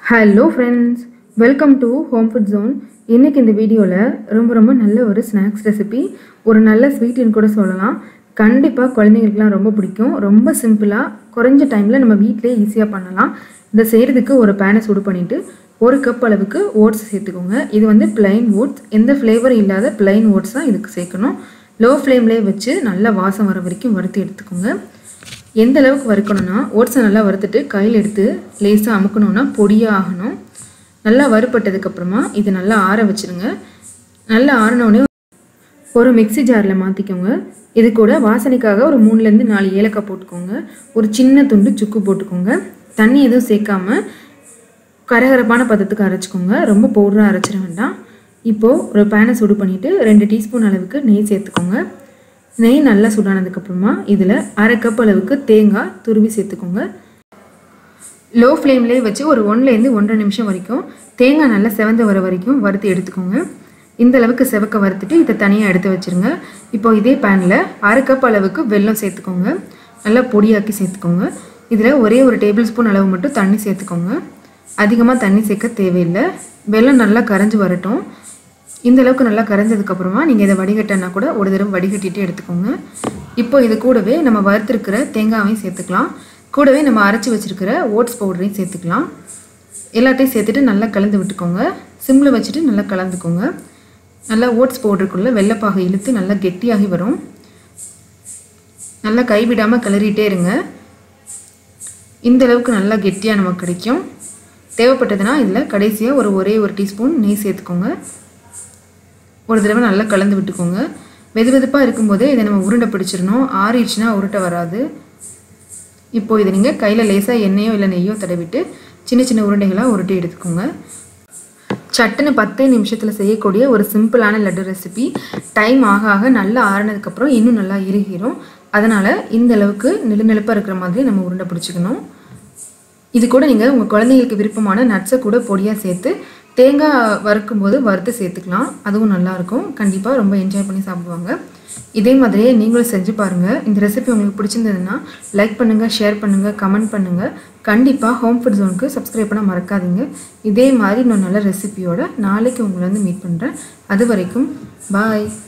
hello friends welcome to home food zone இன்றைக்கி இந்த வீடியோவில் ரொம்ப ரொம்ப நல்ல ஒரு ஸ்நாக்ஸ் ரெசிபி ஒரு நல்ல ஸ்வீட்டுன்னு கூட சொல்லலாம் கண்டிப்பாக குழந்தைங்களுக்குலாம் ரொம்ப பிடிக்கும் ரொம்ப சிம்பிளாக குறைஞ்ச டைமில் நம்ம வீட்டிலே ஈஸியாக பண்ணலாம் இதை செய்கிறதுக்கு ஒரு பேனை சுடு பண்ணிவிட்டு ஒரு கப் அளவுக்கு ஓட்ஸ் சேர்த்துக்கோங்க இது வந்து பிளைன் ஓட்ஸ் எந்த ஃப்ளேவரும் இல்லாத பிளைன் ஓட்ஸ் தான் இதுக்கு சேர்க்கணும் லோ ஃப்ளேம்லேயே வச்சு நல்லா வாசம் வர வரைக்கும் வறுத்து எடுத்துக்கோங்க எந்த அளவுக்கு வறுக்கணும்னா ஓட்ஸை நல்லா வறுத்துட்டு கையில் எடுத்து லேசாக அமுக்கணும்னா பொடியாக ஆகணும் நல்லா வறுப்பட்டதுக்கப்புறமா இது நல்லா ஆற வச்சுருங்க நல்லா ஆறினோடனே ஒரு மிக்ஸி ஜாரில் மாற்றிக்கோங்க இது கூட வாசனைக்காக ஒரு மூணுலேருந்து நாலு ஏலக்காய் போட்டுக்கோங்க ஒரு சின்ன துண்டு சுக்கு போட்டுக்கோங்க தண்ணி எதுவும் சேர்க்காம கரகரப்பான பதத்துக்கு அரைச்சிக்கோங்க ரொம்ப பவுடராக அரைச்சிட வேண்டாம் இப்போது ஒரு பேனை சுடு பண்ணிவிட்டு ரெண்டு டீஸ்பூன் அளவுக்கு நெய் சேர்த்துக்கோங்க நெய் நல்லா சூடானதுக்கப்புறமா இதில் அரை கப் அளவுக்கு தேங்காய் துருவி சேர்த்துக்கோங்க லோ ஃப்ளேம்லேயே வச்சு ஒரு ஒன்லேருந்து ஒன்றரை நிமிஷம் வரைக்கும் தேங்காய் நல்லா செவந்து வர வரைக்கும் வறுத்து எடுத்துக்கோங்க இந்த அளவுக்கு செவக்க வறுத்துட்டு இதை தனியாக எடுத்து வச்சுருங்க இப்போ இதே பேனில் அரை கப் அளவுக்கு வெல்லம் சேர்த்துக்கோங்க நல்லா பொடியாக்கி சேர்த்துக்கோங்க இதில் ஒரே ஒரு டேபிள் ஸ்பூன் அளவு மட்டும் தண்ணி சேர்த்துக்கோங்க அதிகமாக தண்ணி சேர்க்க தேவையில்லை வெல்லம் நல்லா கரைஞ்சி வரட்டும் இந்த அளவுக்கு நல்லா கரைஞ்சதுக்கப்புறமா நீங்கள் இதை வடிகட்டினா கூட ஒரு தடவை வடிகட்டிட்டு எடுத்துக்கோங்க இப்போ இது கூடவே நம்ம வறுத்துருக்கிற தேங்காவையும் சேர்த்துக்கலாம் கூடவே நம்ம அரைச்சி வச்சுருக்கிற ஓட்ஸ் பவுடரையும் சேர்த்துக்கலாம் எல்லாத்தையும் சேர்த்துட்டு நல்லா கலந்து விட்டுக்கோங்க சிம்மில் வச்சுட்டு நல்லா கலந்துக்கோங்க நல்லா ஓட்ஸ் பவுடருக்குள்ளே வெள்ளைப்பாகை இழுத்து நல்லா கெட்டியாகி வரும் நல்லா கைவிடாமல் கிளறிட்டே இருங்க இந்த அளவுக்கு நல்லா கெட்டியாக நமக்கு கிடைக்கும் தேவைப்பட்டதுன்னா இதில் கடைசியாக ஒரு ஒரே ஒரு டீஸ்பூன் நெய் சேர்த்துக்கோங்க ஒரு தடவை நல்லா கலந்து விட்டுக்கோங்க வெது வெதுப்பாக இருக்கும்போதே இதை நம்ம உருண்டை பிடிச்சிடணும் ஆறிடுச்சுன்னா உருட்டை வராது இப்போது இதை நீங்கள் கையில் லேசாக எண்ணெயோ இல்லை நெய்யோ தடவிட்டு சின்ன சின்ன உருண்டைகளாக உருட்டி எடுத்துக்கோங்க சட்டுன்னு பத்தே நிமிஷத்தில் செய்யக்கூடிய ஒரு சிம்பிளான லட்டு ரெசிபி டைம் ஆக ஆக நல்லா ஆறினதுக்கப்புறம் இன்னும் நல்லா இறுகிரும் அதனால் இந்த அளவுக்கு நெழுநெழுப்பாக இருக்கிற மாதிரி நம்ம உருண்டை பிடிச்சிக்கணும் இது கூட நீங்கள் உங்கள் குழந்தைங்களுக்கு விருப்பமான நட்ஸை கூட பொடியாக சேர்த்து தேங்காய் வறுக்கும் போது வறுத்து சேர்த்துக்கலாம் அதுவும் நல்லாயிருக்கும் கண்டிப்பாக ரொம்ப என்ஜாய் பண்ணி சாப்பிடுவாங்க இதே மாதிரியே நீங்களும் செஞ்சு பாருங்கள் இந்த ரெசிபி உங்களுக்கு பிடிச்சிருந்ததுன்னா லைக் பண்ணுங்கள் ஷேர் பண்ணுங்கள் கமெண்ட் பண்ணுங்கள் கண்டிப்பாக ஹோம் ஃபுட் ஜோனுக்கு சப்ஸ்கிரைப் பண்ண மறக்காதீங்க இதே மாதிரி இன்னும் நல்ல ரெசிபியோட நாளைக்கு உங்களை வந்து மீட் பண்ணுறேன் அது வரைக்கும் பாய்